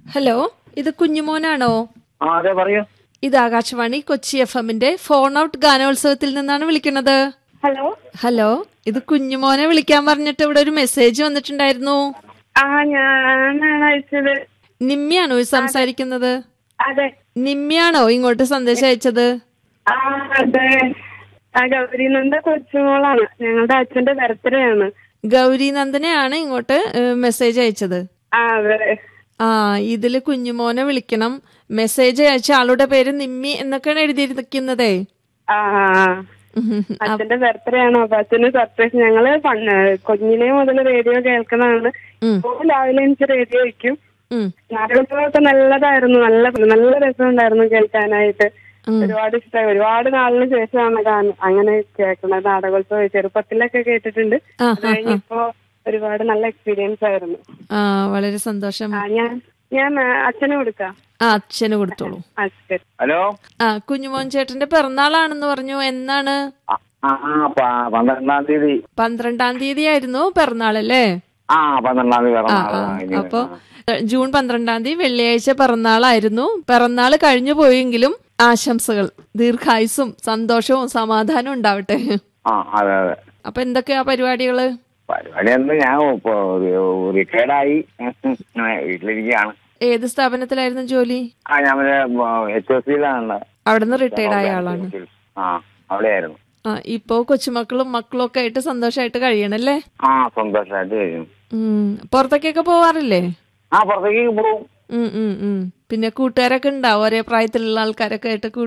Hello ഇത് കുഞ്ഞുമോനാണോ ആ അതെ പറയൂ ഇത് ആകാശവാണി കൊച്ചി എഫ് എമ്മിന്റെ ഫോൺ ഔട്ട് ഗാനോത്സവത്തിൽ നിന്നാണ് വിളിക്കുന്നത് ഹലോ ഹലോ ഇത് കുഞ്ഞുമോനെ വിളിക്കാൻ പറഞ്ഞിട്ട് ഇവിടെ ഒരു മെസ്സേജ് വന്നിട്ടുണ്ടായിരുന്നു ആ ഞാനാണ് അയച്ചത് നിമ്മിയാണോ ഈ സംസാരിക്കുന്നത് അതെ നിമ്മിയാണോ ഇങ്ങോട്ട് സന്ദേശം അയച്ചത് ആ അതെ ആ ഗൗരിനന്ദ കൊച്ചുമോളാണ് ഞങ്ങളുടെ അച്ഛന്റെ ബർത്ത്ഡേ ആണ് ഗൗരി നന്ദനെയാണ് ഇങ്ങോട്ട് മെസ്സേജ് അയച്ചത് ആ അതെ ആ ഇതില് കുഞ്ഞുമോനെ വിളിക്കണം മെസ്സേജ് അയച്ച ആളുടെ പേര് നിമ്മി എന്നൊക്കെയാണ് എഴുതിയിരിക്കുന്നതേ ആ ആ, ആ. ഉം. അച്ഛന്റെ ബർത്ത്ഡേ ആണ് അപ്പൊ അച്ഛന് സർപ്രൈസ് ഞങ്ങള് പണ്ട് കുഞ്ഞിനെ മുതൽ റേഡിയോ കേൾക്കുന്നതാണ് ഉം. ഇപ്പോൾ രാവിലെ എനിക്ക് റേഡിയോ വയ്ക്കും ഉം. നാടകങ്ങളൊക്കെ നല്ലതായിരുന്നു നല്ല നല്ല രസമുണ്ടായിരുന്നു കേൾക്കാനായിട്ട് ഉം. ഒരുപാട് ഇഷ്ടമായി ഒരുപാട് നാളിന് ശേഷമാണ് കാണ- അങ്ങനെ കേൾക്കുന്നത് നാടകോത്സവം ചെറുപ്പത്തിലൊക്കെ കേട്ടിട്ടുണ്ട് ആ, അത് കഴിഞ്ഞിപ്പോ ഒരുപാട് നല്ല എക്സ്പീരിയൻസ് ആയിരുന്നു ആ വളരെ സന്തോഷം ആ ഞാൻ ഞാൻ ആ, അച്ഛനെ കൊടുക്കാം ആ അച്ഛന് കൊടുത്തോളൂ ആ ശരി ഹലോ ആ കുഞ്ഞുമോൻ ചേട്ടന്റെ പിറന്നാളാണെന്ന് പറഞ്ഞു എന്നാണ് ആ ആ, ആ, പ- പന്ത്രണ്ടാം തീയതി പന്ത്രണ്ടാം തീയതി ആയിരുന്നു പിറന്നാളല്ലേ ആ പന്ത്രണ്ടാം തീയതി ആ പിറന്നാള്. ആ ആ, ഇനി അപ്പൊ ജൂൺ പന്ത്രണ്ടാം തീയതി വെള്ളിയാഴ്ച പിറന്നാളായിരുന്നു പിറന്നാള് കഴിഞ്ഞു പോയെങ്കിലും ആശംസകൾ ദീർഘായുസും സന്തോഷവും സമാധാനവും ഉണ്ടാവട്ടെ ആ അതെ അതെ അപ്പൊ എന്തൊക്കെയാ പരിപാടികള് പരിപാടി എന്ത് ഞാൻ ഇപ്പൊ റിട്ടയർഡായി വീട്ടിലിരിക്കുകയാണ് ഏത് സ്ഥാപനത്തിലായിരുന്നു ജോലി ആ ഞാൻ എച്ച് എസ് സിയിലാണ് അവിടുന്ന് റിട്ടയർഡ് ആയ ആളാണ് ആ അവിടെയായിരുന്നു ആ ഇപ്പോ കൊച്ചുമക്കളും മക്കളും ഒക്കെ ആയിട്ട് സന്തോഷമായിട്ട് കഴിയണല്ലേ ആ സന്തോഷമായിട്ട് കഴിയും ഉം പുറത്തേക്കൊക്കെ പോവാറില്ലേ ആ പുറത്തേക്ക് പോകും ഉം ഉം ഉം പിന്നെ കൂട്ടുകാരൊക്കെ ഉണ്ടാവും ഒരേ പ്രായത്തിലുള്ള ആൾക്കാരൊക്കെ ആയിട്ട്